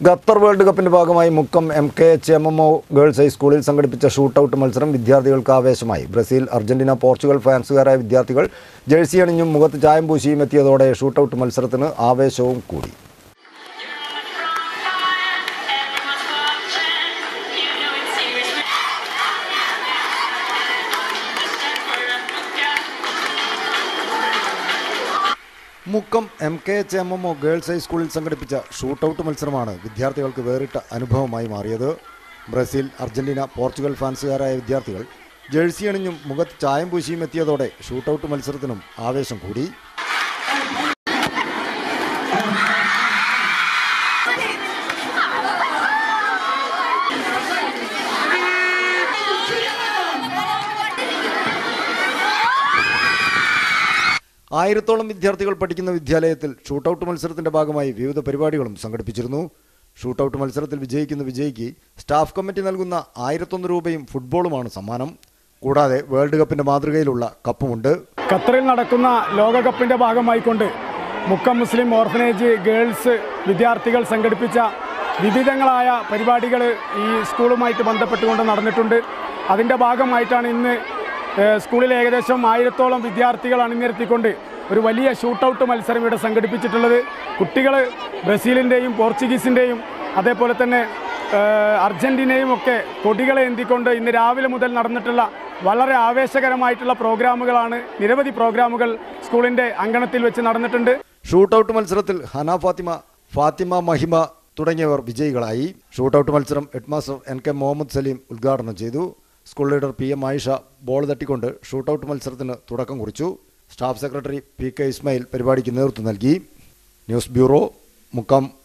Qatar world കപ്പിന്റെ ഭാഗമായി Mukkam M K H M M O girls ഹൈസ്കൂളിൽ സംഘടിപ്പിച്ച ഷൂട്ടൌട്ട് മത്സരം വിദ്യാർത്ഥികൾക്ക് ആവേശമായി ബ്രസീൽ അർജന്റീന പോർച്ചുഗൽ ഫാൻസുകാരായ വിദ്യാർത്ഥികൾ ജേഴ്സി അണിഞ്ഞും മുഖത്ത് ചായം പൂശിയും എത്തിയതോടെ ഷൂട്ടൌട്ട് മത്സരത്തിന് ആവേശവും കൂടി Mukkam M K H M M O girls ഹൈസ്കൂളിൽ സംഘടിപ്പിച്ച ഷൂട്ടൌട്ട് മത്സരമാണ് വിദ്യാർത്ഥികൾക്ക് വേറിട്ട അനുഭവമായി മാറിയത് ബ്രസീൽ അർജന്റീന പോർച്ചുഗൽ ഫാൻസുകാരായ വിദ്യാർത്ഥികൾ ജേഴ്സി അണിഞ്ഞും മുഖത്ത് ചായം പൂശിയും എത്തിയതോടെ ഷൂട്ടൌട്ട് മത്സരത്തിനും ആവേശം കൂടി ആയിരത്തോളം വിദ്യാർത്ഥികൾ പഠിക്കുന്ന വിദ്യാലയത്തിൽ ഷൂട്ടൌട്ട് മത്സരത്തിന്റെ ഭാഗമായി വിവിധ പരിപാടികളും സംഘടിപ്പിച്ചിരുന്നു ഷൂട്ടൌട്ട് മത്സരത്തിൽ വിജയിക്കുന്ന വിജയിക്ക് സ്റ്റാഫ് കമ്മിറ്റി നൽകുന്ന ആയിരത്തൊന്ന് രൂപയും ഫുട്ബോളുമാണ് സമ്മാനം കൂടാതെ വേൾഡ് കപ്പിന്റെ മാതൃകയിലുള്ള കപ്പുമുണ്ട് ഖത്തറിൽ നടക്കുന്ന ലോകകപ്പിന്റെ ഭാഗമായിക്കൊണ്ട് മുക്കം മുസ്ലിം ഓർഫനേജ് ഗേൾസ് വിദ്യാർത്ഥികൾ സംഘടിപ്പിച്ച വിവിധങ്ങളായ പരിപാടികൾ ഈ സ്കൂളുമായിട്ട് ബന്ധപ്പെട്ടുകൊണ്ട് നടന്നിട്ടുണ്ട് അതിൻ്റെ ഭാഗമായിട്ടാണ് ഇന്ന് ഏഹ്, സ്കൂളിൽ ഏകദേശം ആയിരത്തോളം വിദ്യാർത്ഥികൾ അണിനിരത്തിക്കൊണ്ട് ഒരു വലിയ ഷൂട്ടൗട്ട് മത്സരം ഇവിടെ സംഘടിപ്പിച്ചിട്ടുള്ളത് കുട്ടികൾ ബ്രസീലിൻ്റെയും പോർച്ചുഗീസിൻ്റെയും അതേപോലെ തന്നെ ഏഹ്, അർജന്റീനയും ഒക്കെ കൊടികളെ എന്തിക്കൊണ്ട് ഇന്ന് രാവിലെ മുതൽ നടന്നിട്ടുള്ള വളരെ ആവേശകരമായിട്ടുള്ള പ്രോഗ്രാമുകളാണ് നിരവധി പ്രോഗ്രാമുകൾ സ്കൂളിൻ്റെ അങ്കണത്തിൽ വെച്ച് നടന്നിട്ടുണ്ട് ഷൂട്ടൌട്ട് മത്സരത്തിൽ ഹന ഫാത്തിമ ഫാത്തിമ മഹിമ തുടങ്ങിയവർ വിജയികളായി ഷൂട്ടൌട്ട് മത്സരം headmaster N K Muhammad Salim ഉദ്ഘാടനം ചെയ്തു school leader P M Ayisha ball തട്ടിക്കൊണ്ട് ഷൂട്ടൌട്ട് മത്സരത്തിന് തുടക്കം കുറിച്ചു staff secretary P K Ismail പരിപാടിക്ക് നേതൃത്വം നൽകി ന്യൂസ് ബ്യൂറോ മുക്കം